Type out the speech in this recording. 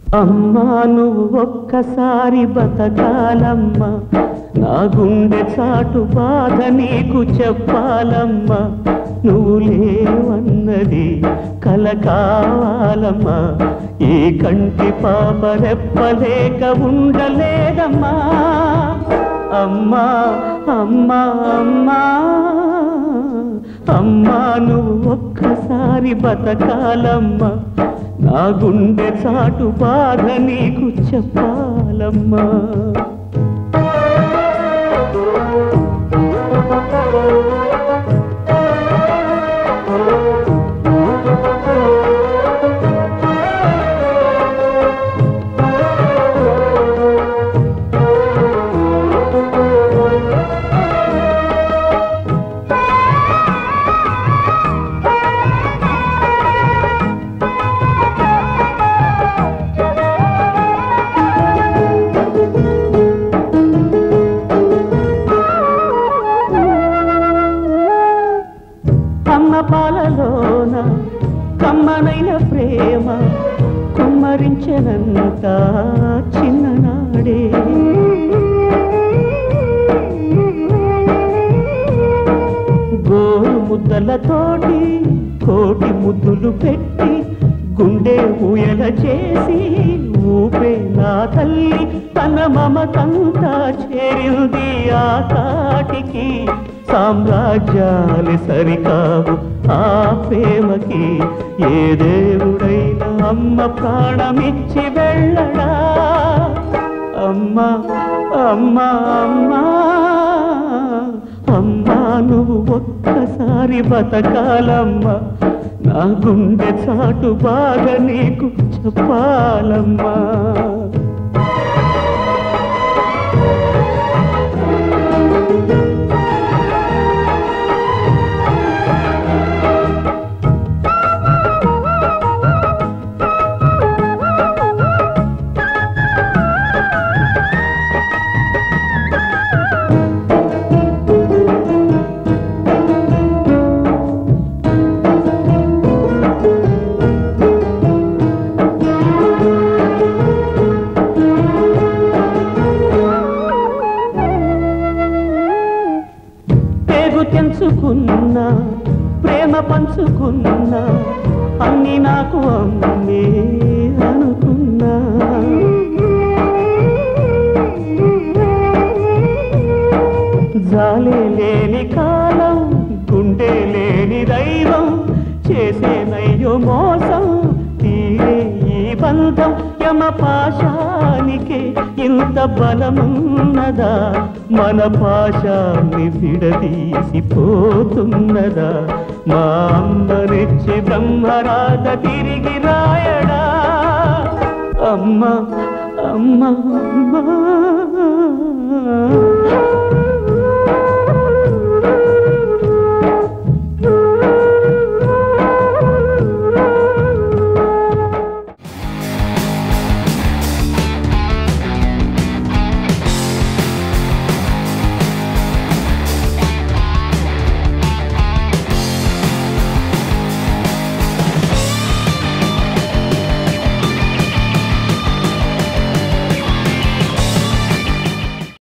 అమ్మా నువ్వు ఒక్కసారి బతకాలమ్మా నా గుండె చాటు బాధ నీకు చెప్పాలమ్మా నువ్వు లేవన్నది కల కావాలమ్మా ఈ కంటి పాప రెప్పలేక ఉండలేదమ్మా అమ్మా అమ్మా అమ్మా అమ్మా నువ్వు ఒక్కసారి బతకాలమ్మా నా గుండె చాటు బాధ నీకు చెప్పాలమ్మా అమ్మ పాలలోన కమ్మనైన ప్రేమ కుమ్మరించనంత చిన్ననాడే గోరు ముద్దలతోటి కోటి ముద్దులు పెట్టి గుండె ఊయల చేసి ఊపే నా తల్లి తన మమతంతా చేరింది ఆ కాటికి సామ్రాజ్యాలు సరికావు ఆ ప్రేమకి ఏ దేవుడైనా అమ్మ ప్రాణమిచ్చి వెళ్ళడా అమ్మా అమ్మా అమ్మా అమ్మా నువ్వు ఒక్కసారి బతకాలమ్మా నా గుండె చాటు బాగా నీకు చెప్పాలమ్మా పేగు తెంచుకున్నా ప్రేమ పంచుకున్నా అన్ని నాకు అమ్మే అనుకున్నా జాలే లేని కాలం గుండె లేని దైవం చేసేనయ్యో మోసం తీరే ఈ బంధం యమ పాశానికే ఇంత బలమున్నదా మన పాశాన్ని విడదీసిపోతున్నదా మా అమ్మనిచ్చి బ్రహ్మరాధ తిరిగి రాయడా అమ్మ అమ్మ అమ్మ